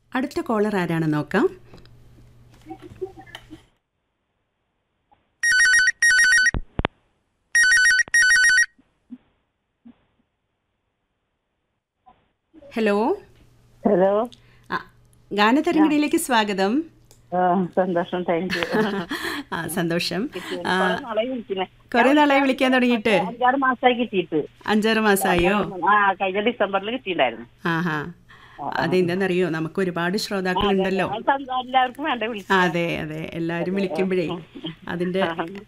അടുത്ത കോളർ ആരാണെന്ന് നോക്കാം ഹലോ ഹലോ ആ ഗാനതരംഗിണിയിലേക്ക് സ്വാഗതം ആ സന്തോഷം താങ്ക് യു ആ സന്തോഷം ആ, നാളെ വിളിക്കുന്നേ കുറേ നാളായി വിളിക്കാൻ തുടങ്ങിയിട്ട് അഞ്ചാറ് മാസമായി കിട്ടിയിട്ട് അഞ്ചാറ് മാസമായോ ആ കഴിഞ്ഞ ഡിസംബറിൽ കിട്ടിയിട്ടുണ്ടായിരുന്നു ആഹാ അതെന്താണെന്നറിയോ നമുക്ക് ഒരുപാട് ശ്രോതാക്കളുണ്ടല്ലോ അത് സന്തോ- എല്ലാവർക്കും വേണ്ട വിളിച്ചു അതെ അതെ എല്ലാവരും വിളിക്കുമ്പോഴേ അതിന്റെ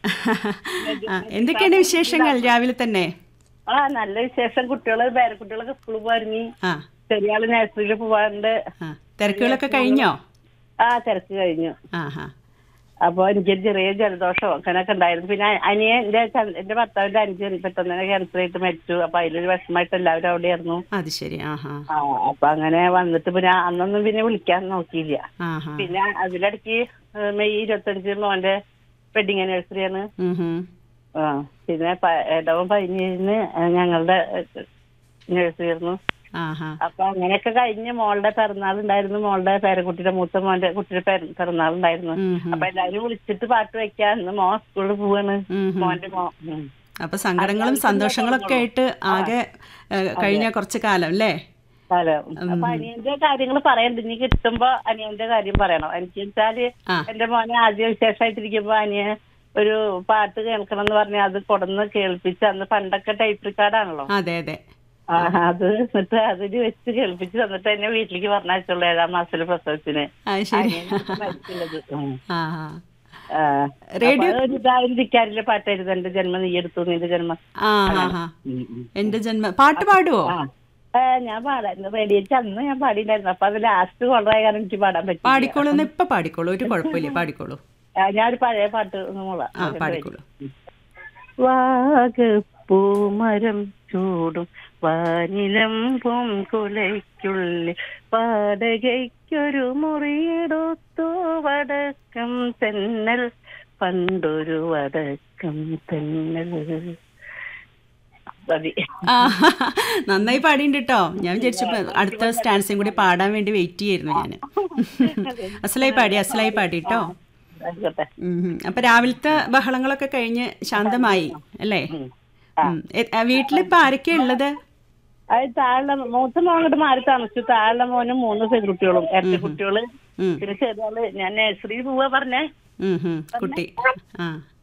ആ, എന്തൊക്കെയാണ് വിശേഷങ്ങൾ രാവിലെ തന്നെ ആ നല്ല വിശേഷം കുട്ടികള് പേരക്കുട്ടികളൊക്കെ സ്കൂളിൽ പോയിരുന്നി ആ ചെറിയ ആള് നഴ്സറിയിൽ പോവാറുണ്ട് ആ തിരക്കുകളൊക്കെ കഴിഞ്ഞോ ആ തിരക്ക് കഴിഞ്ഞു ആ ഹാ അപ്പൊ എനിക്കൊരു ചെറിയ ജലദോഷം അങ്ങനെയൊക്കെ ഉണ്ടായിരുന്നു പിന്നെ അനിയ എന്റെ ച- എന്റെ ഭർത്താവിന്റെ അഞ്ച് പെട്ടെന്ന് തന്നെ ക്യാൻസർ ആയിട്ട് മരിച്ചു അപ്പൊ അതിലൊരു വിഷമമായിട്ട് എല്ലാവരും അവിടെയായിരുന്നു അത് ശരി ആ ഹാ ആ അപ്പൊ അങ്ങനെ വന്നിട്ട് പിന്നെ അന്നൊന്നും പിന്നെ വിളിക്കാൻ നോക്കിയില്ല ആ ഹാ പിന്നെ അതിലിടയ്ക്ക് ഏഹ് മെയ് ഇരുപത്തഞ്ച് മോന്റെ വെഡിങ് ആനിവേഴ്സറിയാണ് ഉം ഹും. ആ പിന്നെ പ- ഇടവം പതിനേഴിന് ഞങ്ങളുടെ ആനിവേഴ്സറി ആയിരുന്നു ആ ഹാ അപ്പൊ അങ്ങനെയൊക്കെ കഴിഞ്ഞ് മോളുടെ പിറന്നാൾ ഉണ്ടായിരുന്നു മോളുടെ പേരക്കുട്ടിയുടെ മൂത്ത മോന്റെ കുട്ടിയുടെ പിറ- പിറന്നാൾ ഉണ്ടായിരുന്നു ഉം ഹും. അപ്പൊ എല്ലാരും വിളിച്ചിട്ട് പാട്ട് വെക്കാൻ ഇന്ന് മോൻ സ്കൂളിൽ പോവാണ് ഉം ഹും. മോന്റെ മോ ഉം. അപ്പൊ സങ്കടങ്ങളും സന്തോഷങ്ങളൊക്കെ ആയിട്ട് ആകെ ഏ, കഴിഞ്ഞ കുറച്ച് കാലം അല്ലേ കാലം അപ്പൊ അനിയന്റെ കാര്യങ്ങൾ പറയണ്ട ഇനി കിട്ടുമ്പോ അനിയന്റെ കാര്യം പറയണം എനിക്ക് വെച്ചാല് ആ. എന്റെ മോനെ ആദ്യ വിശേഷമായിട്ടിരിക്കുമ്പോ അനിയൻ ഒരു പാട്ട് കേൾക്കണം എന്ന് പറഞ്ഞ അത് കൊടന്ന് കേൾപ്പിച്ച് അന്ന് പണ്ടൊക്കെ ടൈപ്പ് റിക്കാർഡാണല്ലോ അതെ അതെ ആ, അത് എന്നിട്ട് അതില് വെച്ച് കേൾപ്പിച്ച് തന്നിട്ട് എന്നെ വീട്ടിലേക്ക് പറഞ്ഞയച്ചുള്ളൂ ഏഴാം മാസത്തിലെ പ്രസവത്തിന് അത് ശരി അനിയനാണ് മരിച്ചുള്ളത് ഉം. ആ ആ ആ. റേഡിയോ- അപ്പൊ ഒരു ഇതായിരിക്കാരില്ല പാട്ടായിരുന്നു എന്റെ ജന്മം നീ എടുത്തു നിന്റെ ജന്മം ആ ഹാ ഹാ ഉം, ഉം. എന്റെ ജന്മ പാട്ട് പാടുവോ ആ ഏ, ഞാൻ പാടായിരുന്നു റേഡിയോച്ച് അന്ന് ഞാൻ പാടിയിട്ടുണ്ടായിരുന്നു അപ്പൊ അത് ലാസ്റ്റ് കൊണ്ടായ കാരണം എനിക്ക് പാടാൻ പറ്റി പാടിക്കോളൂ എന്ന് ഇപ്പൊ പാടിക്കോളൂ ഒരു കുഴപ്പമില്ല പാടിക്കോളൂ ഞാനൊരു പഴയ പാട്ട് ഒന്ന് മൂളാം ആ പാടിക്കോളൂ വാഗപ്പൂമരം ചൂടും വാനിലം പൂങ്കുലയ്ക്കുള്ളിൽ വാടകയ്ക്കൊരു മുറിയെടുത്തു വടക്കം തെന്നൽ പണ്ടൊരു വടക്കം തെന്നൽ മതി ആ നന്നായി പാടിയിട്ടുണ്ട് കേട്ടോ ഞാൻ വിചാരിച്ചപ്പോ അടുത്ത സ്റ്റാൻസും കൂടി പാടാൻ വേണ്ടി വെയിറ്റ് ചെയ്യായിരുന്നു ഞാൻ അസലായി പാടി അസലായി പാടി കേട്ടോ ആയിക്കോട്ടെ അപ്പൊ രാവിലത്തെ ബഹളങ്ങളൊക്കെ കഴിഞ്ഞ് ശാന്തമായി അല്ലേ ഉം. എ- ആ, വീട്ടിലിപ്പോ ആരൊക്കെയാ ഉള്ളത് അത് താഴെ മൂത്ത മോൻ അങ്ങോട്ട് മാറി താമസിച്ചു താഴെ മോനും മൂന്ന് പെൺകുട്ടികളും ഇരട്ട കുട്ടികള് ഉം. പിന്നെ ചെറിയാള് ഞാൻ നഴ്സറി പോവാ പറഞ്ഞേ ഉം, ഉം. കുട്ടി ആ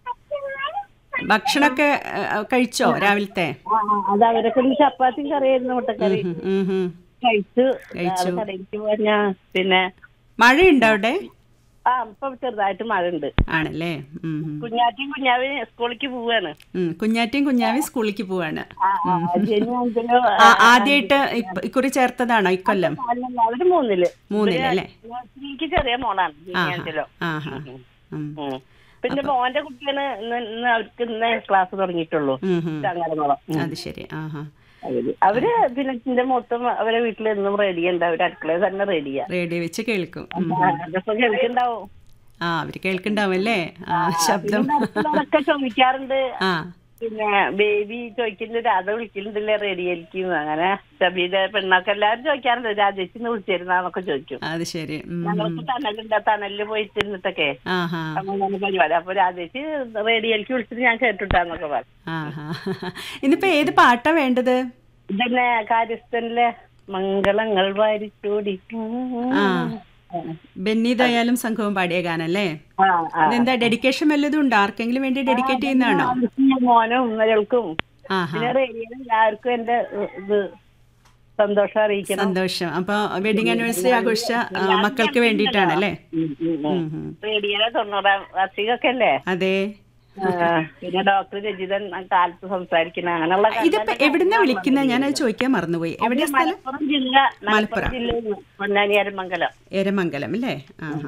ഭക്ഷണമൊക്കെ ആ, കഴിച്ചോ രാവിലത്തെ ആ, ആ, അത് അവരൊക്കെ ഒരു ചപ്പാത്തിയും കറിയായിരുന്നു മുട്ടക്കറി ഉം, ഉം, ഉം. കഴിച്ചു കഴിച്ചു. അത് കടയിലേക്ക് പോഞ്ഞാ പിന്നെ മഴയുണ്ടോ അവിടെ ആ ഇപ്പൊ ചെറുതായിട്ട് മഴ ഉണ്ട് ആണല്ലേ ഉം, ഉം. കുഞ്ഞാറ്റിയും കുഞ്ഞാവി സ്കൂളിലേക്ക് പോവാണ് ഉം. കുഞ്ഞാറ്റയും കുഞ്ഞാവി സ്കൂളിലേക്ക് പോവാണ് ആ, ആ, ജെനി അഞ്ചിലോ, ആ, ആദ്യമായിട്ട് ഇപ്പ- ഇക്കുറി ചേർത്തതാണോ ഇക്കൊല്ലം അല്ലല്ല, അവര് മൂന്നില് മൂന്നിലല്ലേ എനിക്ക് ചെറിയ മോളാണ് ജെനി അഞ്ചിലോ ആ ഹാ ഉം. ഉം. പിന്നെ മോന്റെ കുട്ടിയാണ് ഇന്ന് ഇന്ന് അവർക്ക് ഇന്ന് ക്ലാസ് തുടങ്ങിയിട്ടുള്ളൂ ഉം, ഉം. ചങ്ങരമോളം അത് ശരി ആ ഹാ അവര് അവര് പിന്നെ എന്റെ മൊത്തം അവരെ വീട്ടിൽ എന്നും റെഡി ഉണ്ട് അവര് അടുക്കളയിൽ തന്നെ റെഡിയാ റേഡിയോ വെച്ച് കേൾക്കും ഉം. അതൊക്കെ കേൾക്കുണ്ടാവും ആ അവര് കേൾക്കുണ്ടാവും അല്ലേ ആ ശബ്ദം അടുത്തുള്ളവരൊക്കെ ചോദിക്കാറുണ്ട് ആ പിന്നെ ബേബി ചോദിക്കുന്നുണ്ട് രാധ വിളിക്കുന്നുണ്ടല്ലേ റെഡിയായിരിക്കും അങ്ങനെ ഷബീലെ പെണ്ണൊക്കെ എല്ലാവരും ചോദിക്കാറുണ്ട് രാജേച്ചിന്ന് വിളിച്ചിരുന്നാന്നൊക്കെ ചോദിക്കും അത് ശരി ഉം. ഞങ്ങൾക്ക് തണലുണ്ട് ആ തണലില് പോയിട്ടിരുന്നിട്ടൊക്കെ ആ ഹാ അങ്ങനെ പരിപാടി അപ്പൊ രാജേച്ചി റേഡിയോയിലേക്ക് വിളിച്ചിട്ട് ഞാൻ കേട്ടിട്ടാന്നൊക്കെ പറഞ്ഞു ആ ഹാ ഇന്നിപ്പോ ഏത് പാട്ടാ വേണ്ടത് ഇതന്നെ കാര്യസ്ഥനിലെ മംഗളങ്ങൾ വാരിച്ചോടി ആ ബെന്നി ദയാലും സംഘവും പാടിയ ഗാനല്ലേ ആ, ആ. ഇതെന്താ ഡെഡിക്കേഷൻ വല്ലതും ഉണ്ടോ ആർക്കെങ്കിലും വേണ്ടി ഡെഡിക്കേറ്റ് ചെയ്യുന്നതാണോ ആവശ്യം മോനും ഇവൾക്കും ആ ഹാ പിന്നെ റേഡിയോയിൽ എല്ലാവർക്കും എന്റെ ഏഹ്, ഇത് സന്തോഷം അറിയിക്കണം സന്തോഷം അപ്പൊ വെഡിങ് ആനിവേഴ്സറി ആഘോഷിച്ച ആ, മക്കൾക്ക് വേണ്ടിയിട്ടാണല്ലേ ഉം, ഉം. റേഡിയോയിലെ തൊണ്ണൂറാം വാർഷികമൊക്കെ അല്ലേ അതെ ആ, പിന്നെ ഡോക്ടർ രജിതൻ കാലത്ത് സംസാരിക്കുന്ന അങ്ങനെയുള്ള ഇതിപ്പോ എവിടുന്നാ വിളിക്കുന്നത് ഞാനത് ചോദിക്കാൻ മറന്നുപോയി എവിടെയാ സ്ഥലം മലപ്പുറം ജില്ല മലപ്പുറം ജില്ലയിൽ പൊന്നാനി അരമംഗലം എരമംഗലം അല്ലേ ആ ഹാ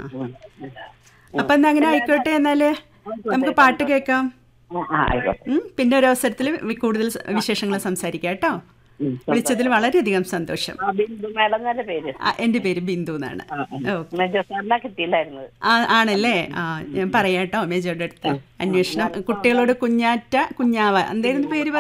അപ്പൊ എന്നാ അങ്ങനെ ആയിക്കോട്ടെ എന്നാല് നമുക്ക് പാട്ട് കേൾക്കാം ആ, ആ, ആയിക്കോട്ടെ ഉം, പിന്നെ ഒരു അവസരത്തിൽ കൂടുതൽ സ- വിശേഷങ്ങൾ സംസാരിക്കാം കേട്ടോ ഉം. വിളിച്ചതിൽ വളരെയധികം സന്തോഷം ആ, ബിന്ദു മേഡം എന്നല്ല പേര് ആ, എൻ്റെ പേര് ബിന്ദു എന്നാണ് ഓ മെജോ സാറിനാ കിട്ടിയില്ലായിരുന്നത് ആ, ആണല്ലേ ആ ഞാൻ പറയാം കേട്ടോ മേജോയുടെ അടുത്ത് അന്വേഷണം കുട്ടികളോട് കുഞ്ഞാറ്റ കുഞ്ഞാവ എന്തായിരുന്നു പേര്